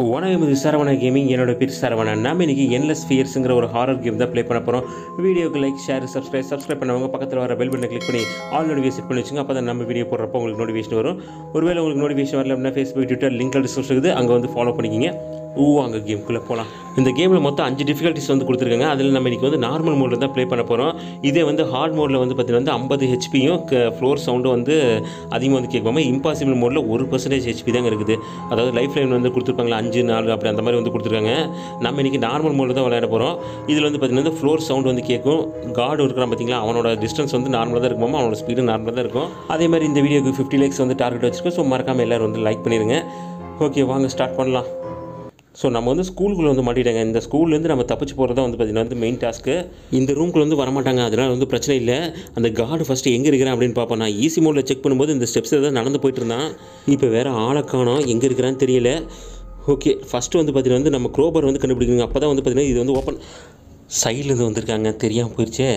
வணக்கம் இது சரவண கேமிங் என்னோட பேர் சரவணன் நாம இன்னைக்கு என்லெஸ் ஃபியர்ஸுங்கிற ஒரு ஹாரர் கேம் தான் ப்ளே பண்ண போகிறோம் வீடியோக்கு லைக் ஷேர் சப்ஸ்கிரைப் சப்ஸ்கிரைப் பண்ணவங்க பக்கத்தில் வர பெல் பட்டனை கிளிக் பண்ணி ஆல் நோட்டிஃபிகேஷன் செட் பண்ணி வச்சுங்க அப்போ தான் நம்ம வீடியோ போடுறப்போ உங்களுக்கு நோட்டிஃபிகேஷன் வரும் ஒருவேளை உங்களுக்கு நோட்டிஃபிகேஷன் வரல அப்படின்னா ஃபேஸ்புக் ட்விட்டர் லிங்க் டிஸ்கிரிப்ஷன் இருக்குது அங்கே வந்து ஃபாலோ பண்ணிக்கிங்க ஊ அங்கே கேம்குள்ளே போகலாம் இந்த கேமில் மொத்தம் அஞ்சு டிஃபிகல்ட்டிஸ் வந்து கொடுத்துருக்காங்க அதில் நம்ம இன்றைக்கி வந்து நார்மல் மோடில் தான் ப்ளே பண்ண போகிறோம் இதே வந்து ஹார்ட் மோடில் வந்து பார்த்தீங்கன்னா வந்து ஐம்பது ஹெச்பியும் ஃப்ளோர் சவுண்டும் வந்து அதிகமாக வந்து கேட்காம இம்பாசிபிள் மோடில் ஒரு பர்சன்டேஜ் ஹெச்பி தாங்க இருக்குது அதாவது லைஃப் லைன் வந்து கொடுத்துருப்பாங்களா அஞ்சு நாலு அப்படி அந்த மாதிரி வந்து கொடுத்துருக்காங்க நம்ம இன்றைக்கி நார்மல் மோடில் தான் விளையாட போகிறோம் இதில் வந்து பார்த்தீங்கன்னா ஃப்ளோர் சவுண்ட் வந்து கேட்கும் கார்டு இருக்கிறான் பார்த்தீங்களா அவனோட டிஸ்டன்ஸ் வந்து நார்மலாக தான் இருக்குமா அவனோட ஸ்பீடு நார்மலாக தான் இருக்கும் அதே மாதிரி இந்த வீடியோக்கு ஃபிஃப்டி லேக்ஸ் வந்து டார்கெட் வச்சிருக்கோம் ஸோ மறக்காமல் எல்லோரும் வந்து லைக் பண்ணிடுங்க ஓகே வாங்க ஸ்டார்ட் பண்ணலாம் ஸோ நம்ம வந்து ஸ்கூலுக்குள்ளே வந்து மாட்டிட்டாங்க இந்த ஸ்கூல்லேருந்து நம்ம தப்பிச்சு போகிறது தான் வந்து பார்த்திங்கன்னா வந்து மெயின் டாஸ்க்கு இந்த ரூம்குள்ளே வந்து வரமாட்டாங்க அதனால் வந்து பிரச்சனை இல்லை அந்த கார்டு ஃபஸ்ட்டு எங்கே இருக்கிறேன் அப்படின்னு பார்ப்போம் நான் ஈஸி மோடில் செக் பண்ணும்போது இந்த ஸ்டெப்ஸ் தான் நடந்து போயிட்டு இருந்தான் இப்போ வேறு ஆளை காணோம் எங்கே இருக்கிறான்னு தெரியல ஓகே ஃபஸ்ட்டு வந்து பார்த்தீங்கன்னா வந்து நம்ம க்ரோபர் வந்து கண்டுபிடிக்கணும் அப்போ தான் வந்து பார்த்தீங்கன்னா இது வந்து ஓப்பன் சைட்லேருந்து வந்திருக்காங்க தெரியாமல் போயிடுச்சே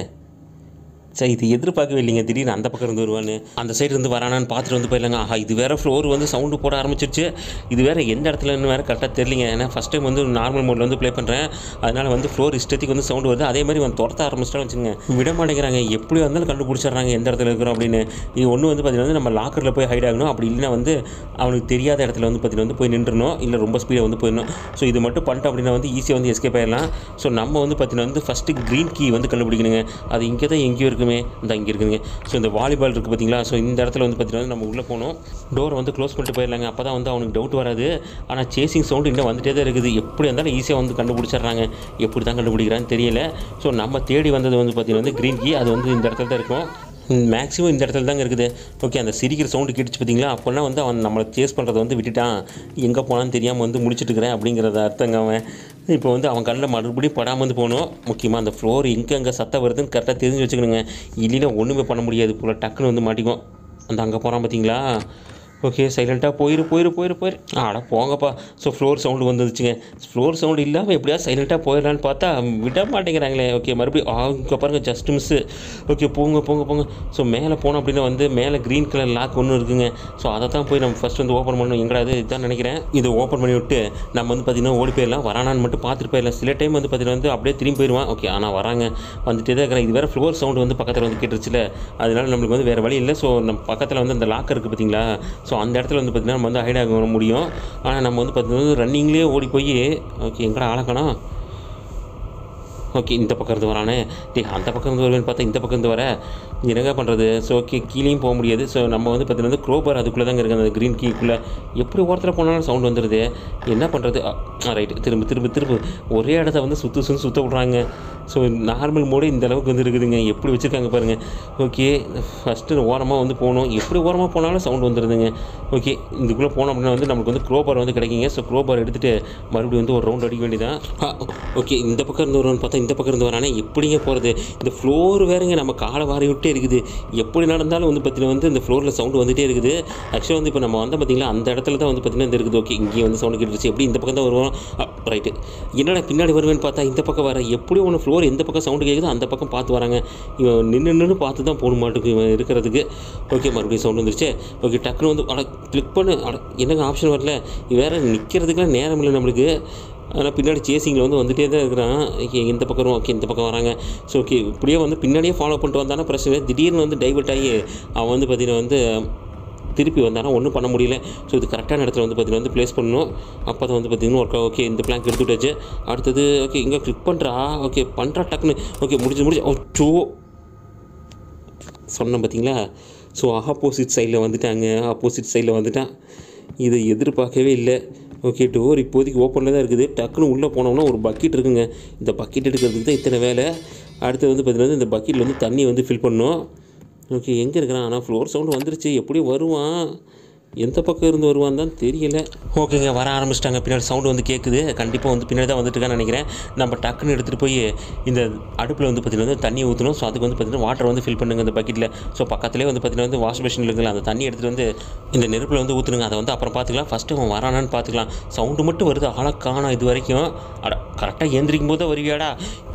சரி இது எதிர்பார்க்கவே இல்லைங்க திடீர்னு அந்த பக்கம் இருந்து வருவான்னு அந்த சைடு இருந்து வரானான்னு பார்த்துட்டு வந்து போயிடலாங்க ஆஹா இது வேறு ஃப்ளோர் வந்து சவுண்டு போட ஆரம்பிச்சிருச்சு இது வேறு எந்த இடத்துலன்னு வேறு கரெக்டாக தெரியலிங்க ஏன்னா ஃபஸ்ட் டைம் வந்து நார்மல் மோடில் வந்து ப்ளே பண்ணுறேன் அதனால் வந்து ஃப்ளோர் இஷ்டத்துக்கு வந்து சவுண்டு வருது அதே மாதிரி வந்து துரத்த ஆரம்பிச்சிட்டான்னு வச்சுங்க விட மாட்டேங்கிறாங்க எப்படி வந்தாலும் கண்டுபிடிச்சிடுறாங்க எந்த இடத்துல இருக்கிறோம் அப்படின்னு இது ஒன்று வந்து பார்த்தீங்கன்னா வந்து நம்ம லாக்கரில் போய் ஹைட் ஆகணும் அப்படி இல்லைன்னா வந்து அவனுக்கு தெரியாத இடத்துல வந்து பார்த்தீங்கன்னா வந்து போய் நின்றுணும் இல்லை ரொம்ப ஸ்பீடாக வந்து போயிடணும் ஸோ இது மட்டும் பண்ணிட்டோம் அப்படின்னா வந்து ஈஸியாக வந்து எஸ்கேப் ஆயிடலாம் ஸோ நம்ம வந்து பார்த்தீங்கன்னா வந்து ஃபஸ்ட்டு க்ரீன் கீ வந்து கண்டுபிடிக்கணுங்க அது இங்கே தான் எங்கேயோ இருக்குமே இந்த இங்கே இருக்குதுங்க ஸோ இந்த வாலிபால் இருக்குது பார்த்தீங்களா ஸோ இந்த இடத்துல வந்து பார்த்தீங்கன்னா நம்ம உள்ளே போகணும் டோரை வந்து க்ளோஸ் பண்ணிட்டு போயிடலாங்க அப்போ தான் வந்து அவனுக்கு டவுட் வராது ஆனால் சேசிங் சவுண்டு இன்னும் வந்துட்டே தான் இருக்குது எப்படி இருந்தாலும் ஈஸியாக வந்து கண்டுபிடிச்சிடுறாங்க எப்படி தான் கண்டுபிடிக்கிறான்னு தெரியல ஸோ நம்ம தேடி வந்தது வந்து பார்த்தீங்கன்னா வந்து க்ரீன் கீ அது வந்து இந்த இடத்துல தான் இருக்கும் மேக்ஸிமம் இந்த இடத்துல தாங்க இருக்குது ஓகே அந்த சிரிக்கிற சவுண்டு கேட்டுச்சு பார்த்தீங்களா அப்போனா வந்து அவன் நம்மளை சேஸ் பண்ணுறதை வந்து விட்டுட்டான் எங்கே போனான்னு தெரியாமல் வந்து முடிச்சிட்டு இருக்கிறேன் அப்படிங்கிறத அர்த்தங்க அவன் இப்போ வந்து அவன் கண்ணில் மறுபடியும் படாமல் வந்து போகணும் முக்கியமாக அந்த ஃப்ளோர் எங்கே அங்கே சத்தம் வருதுன்னு கரெக்டாக தெரிஞ்சு வச்சுக்கணுங்க இல்லைன்னா ஒன்றுமே பண்ண முடியாது போல் டக்குன்னு வந்து மாட்டிக்கும் அந்த அங்கே போகிறான் பார்த்தீங்களா ஓகே சைலண்ட்டாக போயிரு போயிரு போயிரு போயிரு ஆட போங்கப்பா ஸோ ஃப்ளோர் சவுண்டு வந்துருச்சுங்க ஃப்ளோர் சவுண்டு இல்லாமல் எப்படியா சைலண்ட்டாக போயிடலான்னு பார்த்தா விட மாட்டேங்கிறாங்களே ஓகே மறுபடியும் அவங்க பாருங்க ஜஸ்ட் மிஸ்ஸு ஓகே போங்க போங்க போங்க ஸோ மேலே போனோம் அப்படின்னா வந்து மேலே க்ரீன் கலர் லாக் ஒன்று இருக்குங்க ஸோ அதை தான் போய் நம்ம ஃபஸ்ட் வந்து ஓப்பன் பண்ணணும் எங்கடா இது இதுதான் நினைக்கிறேன் இதை ஓப்பன் பண்ணி விட்டு நம்ம வந்து பார்த்திங்கன்னா ஓடி போயிடலாம் வரானான்னு மட்டும் பார்த்துட்டு போயிடலாம் சில டைம் வந்து பார்த்திங்கன்னா வந்து அப்படியே திரும்பி போயிடுவான் ஓகே ஆனால் வராங்க வந்துட்டே தான் இருக்கிறேன் இது வேறு ஃப்ளோர் சவுண்டு வந்து பக்கத்தில் வந்து கேட்டுருச்சுல அதனால நம்மளுக்கு வந்து வேறு வழி இல்லை ஸோ நம்ம பக்கத்தில் வந்து அந்த லாக் இருக்குது பார்த்தீங்களா ஸோ அந்த இடத்துல வந்து பார்த்திங்கன்னா நம்ம வந்து ஹைட் ஆக முடியும் ஆனால் நம்ம வந்து பார்த்திங்கன்னா ரன்னிங்லேயே ஓடி போய் ஓகே எங்கடா ஆளக்கணும் ஓகே இந்த பக்கம் இருந்து வரானே டே அந்த பக்கம் இருந்து வருவேன்னு பார்த்தா இந்த பக்கம் இருந்து வர என்னங்க பண்ணுறது ஸோ ஓகே கீழேயும் போக முடியாது ஸோ நம்ம வந்து பார்த்தீங்கன்னா க்ரோபர் அதுக்குள்ளே தாங்க இருக்குது அந்த க்ரீன் கீக்குள்ளே எப்படி ஓரத்தில் போனாலும் சவுண்ட் வந்துடுது என்ன பண்ணுறது ரைட்டு திரும்ப திரும்ப திரும்ப ஒரே இடத்த வந்து சுற்று சுற்று சுற்ற விட்றாங்க ஸோ நார்மல் மோடு இந்த அளவுக்கு வந்து இருக்குதுங்க எப்படி வச்சுருக்காங்க பாருங்கள் ஓகே ஃபஸ்ட்டு ஓரமாக வந்து போகணும் எப்படி ஓரமாக போனாலும் சவுண்ட் வந்துடுதுங்க ஓகே இதுக்குள்ளே போனோம் அப்படின்னா வந்து நமக்கு வந்து க்ரோபர் வந்து கிடைக்குங்க ஸோ க்ரோபர் எடுத்துகிட்டு மறுபடியும் வந்து ஒரு ரவுண்ட் அடிக்க வேண்டியதான் ஓகே இந்த பக்கம் இருந்து வருவான்னு பார்த்தா இந்த பக்கம் இருந்து வரானே எப்படிங்க போகிறது இந்த ஃப்ளோர் வேறுங்க நம்ம காலை வாரி விட்டே இருக்குது எப்படி நடந்தாலும் வந்து பார்த்தீங்கன்னா வந்து இந்த ஃப்ளோரில் சவுண்டு வந்துகிட்டே இருக்குது ஆக்சுவலாக வந்து இப்போ நம்ம வந்த பார்த்தீங்களா அந்த இடத்துல தான் வந்து பார்த்தீங்கன்னா இந்த இருக்குது ஓகே இங்கேயே வந்து சவுண்டு கேட்டுருச்சு எப்படி இந்த பக்கம் தான் வருவோம் ரைட்டு என்னடா பின்னாடி வருவேன்னு பார்த்தா இந்த பக்கம் வர எப்படி ஒன்று ஃப்ளோர் எந்த பக்கம் சவுண்டு கேட்குதோ அந்த பக்கம் பார்த்து வராங்க இவன் நின்று நின்று பார்த்து தான் போகணும் மாட்டுக்கு இவன் இருக்கிறதுக்கு ஓகே மறுபடியும் சவுண்டு வந்துருச்சு ஓகே டக்குன்னு வந்து அட கிளிக் பண்ணு அட என்னங்க ஆப்ஷன் வரல வேறு நிற்கிறதுக்குலாம் நேரம் இல்லை நம்மளுக்கு ஆனால் பின்னாடி சேசிங்கில் வந்து வந்துகிட்டே தான் இருக்கிறான் ஓகே இந்த பக்கம் வரும், ஓகே இந்த பக்கம் வராங்க ஸோ ஓகே இப்படியே வந்து பின்னாடியே ஃபாலோ பண்ணிட்டு வந்தானா பிரச்சனை இல்லை. திடீர்னு வந்து டைவர்ட் ஆகி அவன் வந்து பார்த்திங்கன்னா வந்து திருப்பி வந்தானா ஒன்றும் பண்ண முடியல ஸோ இது கரெக்டான இடத்துல வந்து பார்த்திங்கன்னா வந்து ப்ளேஸ் பண்ணணும் அப்போ தான் வந்து பார்த்திங்கன்னா ஒர்க் ஓகே இந்த பிளாங்க் எடுத்து விட்டாச்சு அடுத்தது ஓகே இங்கே கிளிக் பண்ணுறா ஓகே பண்ணுறா டக்குன்னு ஓகே முடிஞ்சு முடிஞ்சு ஓ சோ சொன்னேன் பார்த்தீங்களா ஸோ ஆப்போசிட் சைடில் வந்துட்டாங்க ஆப்போசிட் சைடில் வந்துட்டான் இதை எதிர்பார்க்கவே இல்லை ஓகே டோர் இப்போதைக்கு ஓப்பனில் தான் இருக்குது டக்குன்னு உள்ளே போனோம்னா ஒரு பக்கெட் இருக்குங்க இந்த பக்கெட் எடுக்கிறதுக்கு தான் இத்தனை வேலை அடுத்து வந்து பார்த்தீங்கன்னா இந்த பக்கெட்டில் வந்து தண்ணி வந்து ஃபில் பண்ணணும் ஓகே எங்கே இருக்கிறான் ஆனால் ஃப்ளோர் சவுண்டு வந்துருச்சு எப்படியும் வருவான் எந்த பக்கம் இருந்து வருவான்னு தான் தெரியல ஓகேங்க வர ஆரம்பிச்சிட்டாங்க பின்னாடி சவுண்டு வந்து கேட்குது கண்டிப்பாக வந்து பின்னாடி தான் வந்துட்டுருக்கான்னு நினைக்கிறேன் நம்ம டக்குன்னு எடுத்துகிட்டு போய் இந்த அடுப்பில் வந்து பார்த்திங்கன்னா வந்து தண்ணி ஊற்றணும் ஸோ அதுக்கு வந்து பார்த்திங்கன்னா வாட்டர் வந்து ஃபில் பண்ணுங்க இந்த பக்கெட்டில் ஸோ பக்கத்துலேயே வந்து பார்த்திங்கன்னா வந்து வாஷ் மிஷின் இருக்குல்ல அந்த தண்ணி எடுத்துகிட்டு வந்து இந்த நெருப்பில் வந்து ஊற்றுனுங்க அதை வந்து அப்புறம் பார்த்துக்கலாம் ஃபஸ்ட்டு அவன் வரானான்னு பார்த்துக்கலாம் சவுண்டு மட்டும் வருது ஆளை காணோம் இது வரைக்கும் அட கரெக்டாக ஏந்திரிக்கும் போது தான் வருவியாடா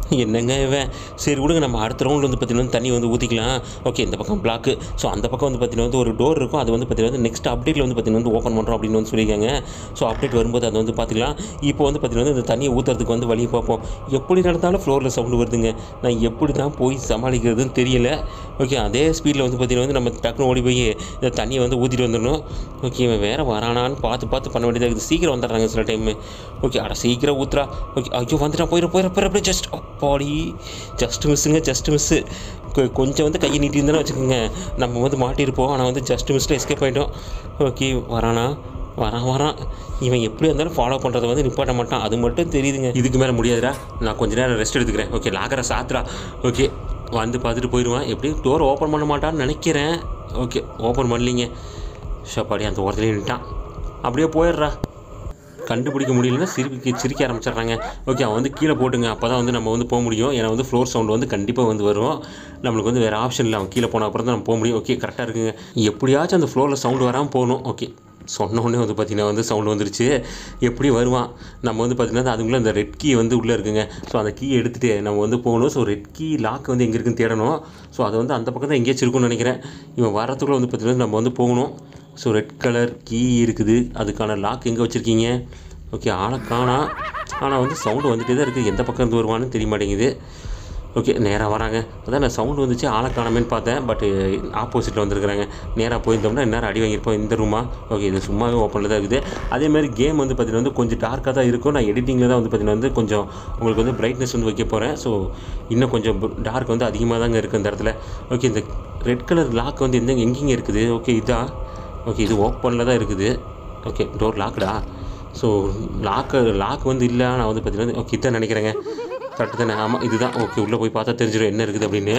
என்னங்க இவன் சரி விடுங்க நம்ம அடுத்த ரவுண்டில் வந்து பார்த்தீங்கன்னா தண்ணி வந்து ஊற்றிக்கலாம் ஓகே இந்த பக்கம் பிளாக்கு ஸோ அந்த பக்கம் வந்து பார்த்தீங்கன்னா வந்து ஒரு டோர் இருக்கும் அது வந்து பார்த்தீங்கன்னா நெக்ஸ்ட் அப்டேட்டில் வந்து பார்த்தீங்கன்னா வந்து ஓப்பன் பண்ணுறோம் அப்படின்னு வந்து சொல்லியிருக்காங்க ஸோ அப்டேட் வரும்போது அதை வந்து பார்த்துக்கலாம் இப்போ வந்து பார்த்தீங்கன்னா இந்த தண்ணியை ஊற்றுறதுக்கு வந்து வழியை பார்ப்போம் எப்படி நடந்தாலும் ஃப்ளோரில் சவுண்டு வருதுங்க நான் எப்படி தான் போய் சமாளிக்கிறதுன்னு தெரியல ஓகே அதே ஸ்பீடில் வந்து பார்த்தீங்கன்னா வந்து நம்ம டக்குனு ஓடி போய் இந்த தண்ணியை வந்து ஊற்றிட்டு வந்துடணும் ஓகே இவன் வேறு வரானான்னு பார்த்து பார்த்து பண்ண வேண்டியதாக இருக்குது சீக்கிரம் வந்துடுறாங்க சில டைமு ஓகே அட சீக்கிரம் ஊத்துறா ஓகே ஐயோ வந்துட்டான் போயிட போயிட போயிட அப்படியே ஜஸ்ட் அப்பாடி ஜஸ்ட் மிஸ்ஸுங்க ஜஸ்ட் மிஸ்ஸு கொஞ்சம் வந்து கையை நீட்டி இருந்தாலும் வச்சுக்கோங்க நம்ம வந்து மாட்டியிருப்போம் ஆனால் வந்து ஜஸ்ட் மிஸ்ஸில் எஸ்கேப் ஆகிட்டோம் ஓகே வரானா வரான் வரான் இவன் எப்படி இருந்தாலும் ஃபாலோ பண்ணுறதை வந்து நிப்பாட்ட மாட்டான் அது மட்டும் தெரியுதுங்க இதுக்கு மேலே முடியாதுடா நான் கொஞ்ச நேரம் ரெஸ்ட் எடுத்துக்கிறேன் ஓகே லாகரை சாத்துறா ஓகே வந்து பார்த்துட்டு போயிடுவான் எப்படி டோர் ஓப்பன் பண்ண மாட்டான்னு நினைக்கிறேன் ஓகே ஓப்பன் பண்ணலிங்க ஷப்பாடி அந்த ஓரத்துலேயே நின்ட்டான் அப்படியே போயிடுறா கண்டுபிடிக்க முடியலன்னா சிரிக்க சிரிக்க ஆரம்பிச்சிடுறாங்க ஓகே அவன் வந்து கீழே போட்டுங்க அப்போ தான் வந்து நம்ம வந்து போக முடியும் ஏன்னா வந்து ஃப்ளோர் சவுண்ட் வந்து கண்டிப்பாக வந்து வரும் நம்மளுக்கு வந்து வேறு ஆப்ஷன் இல்லை அவன் கீழே போன அப்புறம் தான் நம்ம போக முடியும் ஓகே கரெக்டாக இருக்குங்க எப்படியாச்சும் அந்த ஃப்ளோரில் சவுண்ட் வராமல் போகணும் ஓகே சொன்ன உடனே வந்து பார்த்திங்கன்னா வந்து சவுண்ட் வந்துருச்சு எப்படி வருவான் நம்ம வந்து பார்த்திங்கன்னா அதுக்குள்ளே அந்த ரெட் கீ வந்து உள்ளே இருக்குங்க ஸோ அந்த கீ எடுத்துகிட்டு நம்ம வந்து போகணும் ஸோ ரெட் கீ லாக் வந்து எங்கே இருக்குன்னு தேடணும் ஸோ அது வந்து அந்த பக்கம் தான் எங்கேயாச்சும் இருக்கும்னு நினைக்கிறேன் இவன் வரத்துக்குள்ளே வந்து பார்த்திங்கன்னா நம்ம வந்து போகணும் ஸோ ரெட் கலர் கீ இருக்குது அதுக்கான லாக் எங்கே வச்சுருக்கீங்க ஓகே ஆளை காணா ஆனால் வந்து சவுண்டு வந்துட்டே தான் இருக்குது எந்த பக்கம் இருந்து வருவான்னு தெரிய மாட்டேங்குது ஓகே நேராக வராங்க அதான் நான் சவுண்டு வந்துச்சு ஆளை காணாமேன்னு பார்த்தேன் பட் ஆப்போசிட்டில் வந்திருக்கிறாங்க நேராக போயிருந்தோம்னா நேரம் அடி வாங்கியிருப்போம் இந்த ரூமா ஓகே இது சும்மாவே ஓப்பனில் தான் இருக்குது அதே மாதிரி கேம் வந்து பார்த்திங்கன்னா வந்து கொஞ்சம் டார்க்காக தான் இருக்கும் நான் எடிட்டிங்கில் தான் வந்து பார்த்திங்கன்னா வந்து கொஞ்சம் உங்களுக்கு வந்து பிரைட்னஸ் வந்து வைக்க போகிறேன் ஸோ இன்னும் கொஞ்சம் டார்க் வந்து அதிகமாக தாங்க இருக்குது இந்த இடத்துல ஓகே இந்த ரெட் கலர் லாக் வந்து எந்த எங்கேங்க இருக்குது ஓகே இதா ஓகே இது ஓப்பனில் தான் இருக்குது ஓகே டோர் லாக்குடா ஸோ லாக்கு லாக் வந்து இல்லை நான் வந்து பார்த்தீங்கன்னா ஓகே இதான் நினைக்கிறேங்க கரெக்டு தானே ஆமாம் இதுதான் ஓகே உள்ளே போய் பார்த்தா தெரிஞ்சிடும் என்ன இருக்குது அப்படின்னு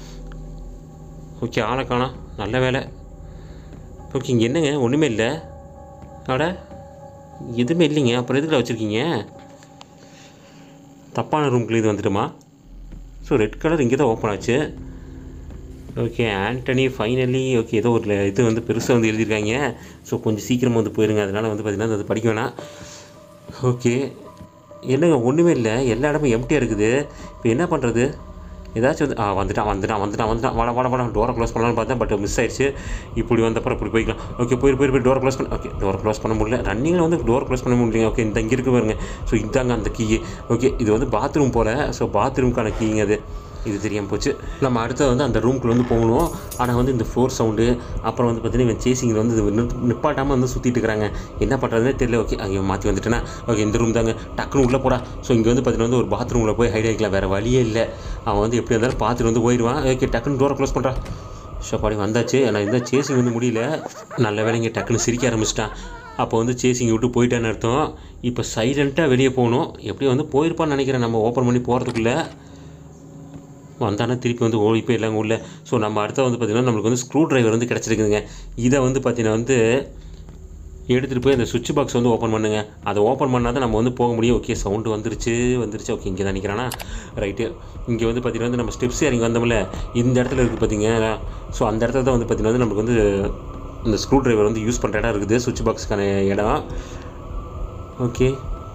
ஓகே ஆளை காணோம் நல்ல வேலை ஓகே இங்கே என்னங்க ஒன்றுமே இல்லை அட எதுவுமே இல்லைங்க அப்புறம் எதுக்குள்ள வச்சுருக்கீங்க தப்பான ரூம்குள்ளே இது வந்துட்டுமா ஸோ ரெட் கலர் இங்கே தான் ஓப்பன் ஆச்சு ஓகே ஆண்டனி ஃபைனலி ஓகே ஏதோ ஒரு இது வந்து பெருசாக வந்து எழுதியிருக்காங்க ஸோ கொஞ்சம் சீக்கிரமாக வந்து போயிருங்க அதனால் வந்து பார்த்திங்கன்னா அது படிக்க வேணாம் ஓகே என்னங்க ஒன்றுமே இல்லை எல்லா இடமும் எம்டியாக இருக்குது இப்போ என்ன பண்ணுறது ஏதாச்சும் வந்து ஆ வந்துட்டான் வந்துட்டான் வந்துட்டான் வந்துட்டான் வாடா வாடா வாடா டோரை க்ளோஸ் பண்ணலாம்னு பார்த்தேன் பட் மிஸ் ஆயிடுச்சு இப்படி வந்தப்பறம் இப்படி போய்க்கலாம் ஓகே போயிரு போயிரு போய் டோரை க்ளோஸ் பண்ண ஓகே டோரை க்ளோஸ் பண்ண முடியல ரன்னிங்கில் வந்து டோர் க்ளோஸ் பண்ண முடியல ஓகே இந்த இங்கே இருக்கு பாருங்க ஸோ இதாங்க அந்த கீ ஓகே இது வந்து பாத்ரூம் போல் ஸோ பாத்ரூம்க்கான கீங்க அது இது தெரியாமல் போச்சு நம்ம அடுத்து வந்து அந்த ரூம்குள்ளே வந்து போகணும் ஆனால் வந்து இந்த ஃப்ளோர் சவுண்டு அப்புறம் வந்து பார்த்தீங்கன்னா இவன் சேசிங்கில் வந்து இது நிப்- நிப்பாட்டாமல் வந்து சுற்றிட்டு இருக்கிறாங்க என்ன பண்ணுறதுனே தெரியல ஓகே ஐயோ மாற்றி வந்துட்டேன்னா ஓகே இந்த ரூம் தாங்க டக்குன்னு உள்ளே போடா ஸோ இங்கே வந்து பார்த்தீங்கன்னா வந்து ஒரு பாத்ரூமில் போய் ஹைட் ஆகிக்கலாம் வேறு வழியே இல்லை அவன் வந்து எப்படி இருந்தாலும் பார்த்துட்டு வந்து போயிடுவான் ஓகே டக்குன்னு டோரை க்ளோஸ் பண்ணுறா ஷப்பாடி வந்தாச்சு ஆனால் இந்த சேசிங் வந்து முடியல நல்ல வேலைங்க டக்குன்னு சிரிக்க ஆரம்பிச்சிட்டான் அப்போ வந்து சேசிங் விட்டு போயிட்டான்னு அர்த்தம் இப்போ சைலண்ட்டாக வெளியே போகணும் எப்படியும் வந்து போயிருப்பான்னு நினைக்கிறேன் நம்ம ஓப்பன் பண்ணி போகிறதுக்குள்ளே வந்தானா திருப்பி வந்து ஓடி போயிடலாங்க உள்ள ஸோ நம்ம அடுத்த வந்து பார்த்திங்கன்னா நம்மளுக்கு வந்து ஸ்க்ரூ டிரைவர் வந்து கிடச்சிருக்குதுங்க இதை வந்து பார்த்திங்கன்னா வந்து எடுத்துகிட்டு போய் அந்த சுவிட்ச் பாக்ஸ் வந்து ஓப்பன் பண்ணுங்க அதை ஓப்பன் பண்ணால் தான் நம்ம வந்து போக முடியும் ஓகே சவுண்டு வந்துருச்சு வந்துருச்சு ஓகே இங்கே தான் நிற்கிறானா ரைட்டு இங்கே வந்து பார்த்திங்கன்னா வந்து நம்ம ஸ்டெப்ஸ் இறங்கி வந்தோம்ல இந்த இடத்துல இருக்குது பார்த்தீங்க ஸோ அந்த இடத்துல தான் வந்து பார்த்திங்கன்னா வந்து நமக்கு வந்து இந்த ஸ்க்ரூ டிரைவர் வந்து யூஸ் பண்ணுற இடம் இருக்குது சுவிட்ச் பாக்ஸுக்கான இடம் ஓகே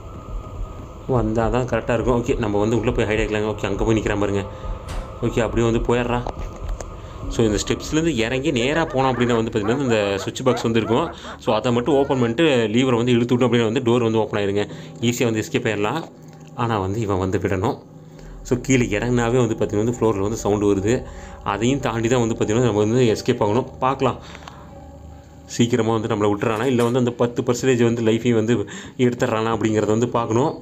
வந்தால் தான் கரெக்டாக இருக்கும் ஓகே நம்ம வந்து உள்ளே போய் ஹைட் ஆகிக்கலாங்க ஓகே அங்கே போய் நிற்கிறான் பாருங்க ஓகே அப்படியே வந்து போயிடுறான் ஸோ இந்த ஸ்டெப்ஸ்லேருந்து இறங்கி நேராக போனோம் அப்படின்னா வந்து பார்த்திங்கன்னா இந்த சுவிட்ச் பாக்ஸ் வந்து இருக்கும் ஸோ அதை மட்டும் ஓப்பன் பண்ணிட்டு லீவரை வந்து இழுத்து விட்டோம் அப்படின்னா வந்து டோர் வந்து ஓப்பன் ஆயிருங்க ஈஸியாக வந்து எஸ்கேப் ஆயிடலாம் ஆனால் வந்து இவன் வந்து விடணும் ஸோ கீழே இறங்கினாவே வந்து பார்த்திங்கன்னா வந்து ஃப்ளோரில் வந்து சவுண்டு வருது அதையும் தாண்டி தான் வந்து பார்த்திங்கன்னா நம்ம வந்து எஸ்கேப் ஆகணும் பார்க்கலாம் சீக்கிரமாக வந்து நம்மளை விட்டுறானா இல்லை வந்து அந்த பத்து பர்சன்டேஜ் வந்து லைஃபையும் வந்து எடுத்துட்றானா அப்படிங்கிறத வந்து பார்க்கணும்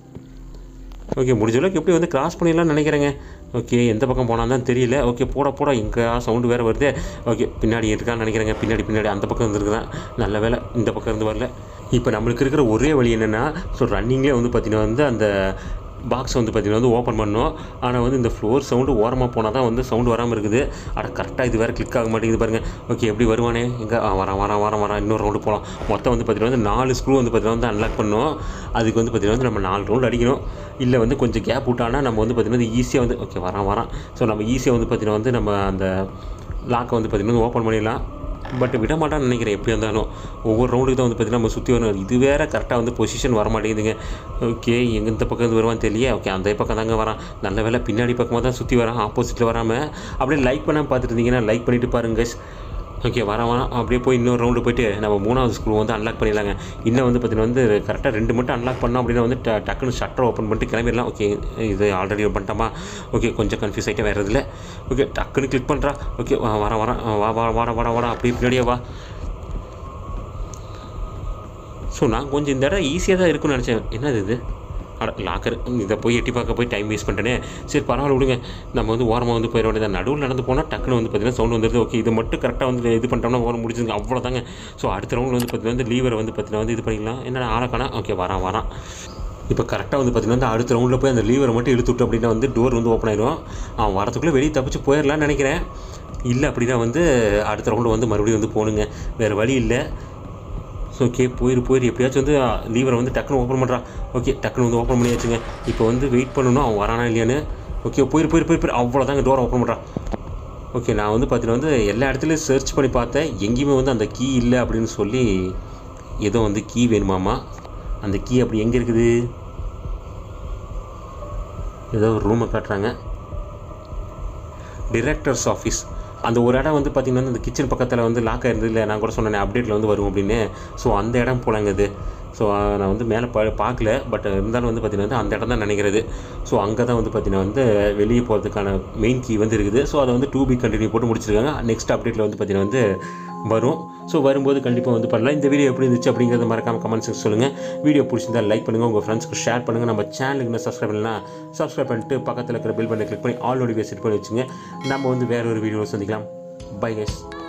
ஓகே முடிஞ்ச அளவுக்கு எப்படி வந்து கிராஸ் பண்ணிடலாம்னு நினைக்கிறேங்க ஓகே எந்த பக்கம் போனால் தான் தெரியல ஓகே போட போட எங்கே சவுண்டு வேறு வருது ஓகே பின்னாடி இருக்கான்னு நினைக்கிறேங்க பின்னாடி பின்னாடி அந்த பக்கம் இருந்துருக்குதான் நல்ல வேலை இந்த பக்கம் இருந்து வரல இப்போ நம்மளுக்கு இருக்கிற ஒரே வழி என்னென்னா ஸோ ரன்னிங்லேயே வந்து பார்த்திங்கன்னா வந்து அந்த பாக்ஸ் வந்து பார்த்திங்கன்னா வந்து ஓப்பன் பண்ணோம் ஆனால் வந்து இந்த ஃப்ளோர் சவுண்டு ஓரமாக போனால் தான் வந்து சவுண்டு வராமல் இருக்குது அட கரெக்டாக இது வேறு கிளிக் ஆக மாட்டேங்குது பாருங்கள் ஓகே எப்படி வருவானே எங்கே வரான் வரான் வரான் வரான் இன்னொரு ரவுண்டு போகலாம் மொத்தம் வந்து பார்த்திங்கன்னா வந்து நாலு ஸ்க்ரூ வந்து பார்த்திங்கன்னா வந்து அன்லாக் பண்ணோம் அதுக்கு வந்து பார்த்திங்கன்னா வந்து நம்ம நாலு ரவுண்டு அடிக்கணும் இல்லை வந்து கொஞ்சம் கேப் விட்டானா நம்ம வந்து பார்த்திங்கன்னா ஈஸியாக வந்து ஓகே வரான் வரான் ஸோ நம்ம ஈஸியாக வந்து பார்த்திங்கன்னா வந்து நம்ம அந்த லாக்கை வந்து பார்த்திங்கன்னா ஓப்பன் பண்ணிடலாம் பட் விட மாட்டான்னு நினைக்கிறேன் எப்படி இருந்தாலும் ஒவ்வொரு ரவுண்டுக்கு தான் வந்து பார்த்தீங்கன்னா நம்ம சுற்றி வரணும் இது வேற கரெக்டாக வந்து பொசிஷன் வர மாட்டேங்குதுங்க ஓகே எங்க இந்த பக்கம் இருந்து வருவான்னு தெரியல ஓகே அந்த பக்கம் தாங்க வரான் நல்ல வேலை பின்னாடி பக்கமாக தான் சுற்றி வரான் ஆப்போசிட்டில் வராமல் அப்படியே லைக் பண்ணாமல் பார்த்துட்டு இருந்தீங்கன்னா லைக் பண்ணிட்டு பாருங்க guys. ஓகே வர வரோம் அப்படியே போய் இன்னொரு ரவுண்டு போயிட்டு நம்ம மூணாவது ஸ்க்ரூ வந்து அன்லாக் பண்ணிடலாங்க இன்னும் வந்து பார்த்தீங்கன்னா வந்து கரெக்டாக ரெண்டு மட்டும் அன்லாக் பண்ணோம் அப்படின்னா வந்து ட- டக்குன்னு ஷட்டர் ஓப்பன் பண்ணிட்டு கிளம்பிடலாம் ஓகே இது ஆல்ரெடி பண்ணிட்டோமா ஓகே கொஞ்சம் கன்ஃபியூஸ் ஆகிட்டே வேறு இதில் ஓகே டக்குன்னு கிளிக் பண்ணுறா ஓகே வா வர வர வா வா வாடா வாடா வாடா அப்படியே பின்னாடியே வா ஸோ நான் கொஞ்சம் இந்த இடம் ஈஸியாக தான் இருக்கும்னு நினச்சேன் என்னது இது அட லாக்கர் இதை போய் எட்டி பார்க்க போய் டைம் வேஸ்ட் பண்ணிட்டேனே சரி பரவாயில்ல விடுங்க நம்ம வந்து ஓரமாக வந்து போயிட வேண்டியது நடுவில் நடந்து போனால் டக்குன்னு வந்து பார்த்தீங்கன்னா சவுண்ட் வந்துடுது ஓகே இது மட்டும் கரெக்டாக வந்து இது பண்ணிட்டோம்னா ஓரம் முடிச்சுங்க அவ்வளோதாங்க ஸோ அடுத்த ரவுண்ட் வந்து பார்த்தீங்கன்னா வந்து லீவரை வந்து பார்த்தீங்கன்னா வந்து இது பண்ணிக்கலாம் என்னடா ஆளக்கானா ஓகே வரான் வரான் இப்போ கரெக்டாக வந்து பார்த்தீங்கன்னா வந்து அடுத்த ரவுண்டில் போய் அந்த லீவரை மட்டும் இழுத்து விட்டு அப்படின்னா வந்து டோர் வந்து ஓப்பன் ஆயிடும் அவன் வரத்துக்குள்ளே வெளியே தப்பிச்சு போயிடலான்னு நினைக்கிறேன் இல்லை அப்படின்னா வந்து அடுத்த ரவுண்டு வந்து மறுபடியும் வந்து போகணுங்க வேறு வழி இல்லை ஸோ ஓகே போயிரு போயிரு எப்படியாச்சும் வந்து லீவரை வந்து டக்குன்னு ஓப்பன் பண்ணுறான் ஓகே டக்குன்னு வந்து ஓப்பன் பண்ணியாச்சுங்க இப்போ வந்து வெயிட் பண்ணணும் அவன் வரானா இல்லையான்னு ஓகே போயிரு போயிரு போயிரு போயிரு அவ்வளோதாங்க டோரை ஓப்பன் பண்ணுறான் ஓகே நான் வந்து பார்த்தீங்கன்னா வந்து எல்லா இடத்துலையும் சர்ச் பண்ணி பார்த்தேன் எங்கேயுமே வந்து அந்த கீ இல்லை அப்படின்னு சொல்லி ஏதோ வந்து கீ வேணுமாமா அந்த கீ அப்படி எங்கே இருக்குது ஏதோ ஒரு ரூமை காட்டுறாங்க டிரெக்டர்ஸ் ஆஃபீஸ் அந்த ஒரு இடம் வந்து பார்த்திங்கன்னா வந்து அந்த கிச்சன் பக்கத்தில் வந்து லாக் ஆயிருந்தது இல்லை நான் கூட சொன்னேன் அப்டேட்டில் வந்து வரும் அப்படின்னு ஸோ அந்த இடம் போலங்க இது ஸோ நான் வந்து மேலே பா பார்க்கல பட் இருந்தாலும் வந்து பார்த்திங்கன்னா வந்து அந்த இடம் தான் நினைக்கிறது ஸோ அங்கே தான் வந்து பார்த்திங்கன்னா வந்து வெளியே போகிறதுக்கான மெயின் கீ வந்து இருக்குது ஸோ அதை வந்து டூ பி கண்டினியூ போட்டு முடிச்சிருக்காங்க நெக்ஸ்ட் அப்டேட்டில் வந்து பார்த்திங்கன்னா வந்து வரும் ஸோ வரும்போது கண்டிப்பாக வந்து பண்ணலாம் இந்த வீடியோ எப்படி இருந்துச்சு அப்படிங்கிறத மறக்காம கமெண்ட் செக்ஷன் சொல்லுங்கள் வீடியோ பிடிச்சிருந்தா லைக் பண்ணுங்கள் உங்கள் ஃப்ரெண்ட்ஸ்க்கு ஷேர் பண்ணுங்கள் நம்ம சேனலுக்கு இன்னும் சப்ஸ்கிரைப் பண்ணலாம் சப்ஸ்கிரைப் பண்ணிட்டு பக்கத்தில் இருக்கிற பில் பண்ணி கிளிக் பண்ணி ஆல் நோட்டிஃபிகேஷன் செட் பண்ணி வச்சுங்க நம்ம வந்து வேற ஒரு வீடியோ சந்திக்கலாம் பை கைஸ்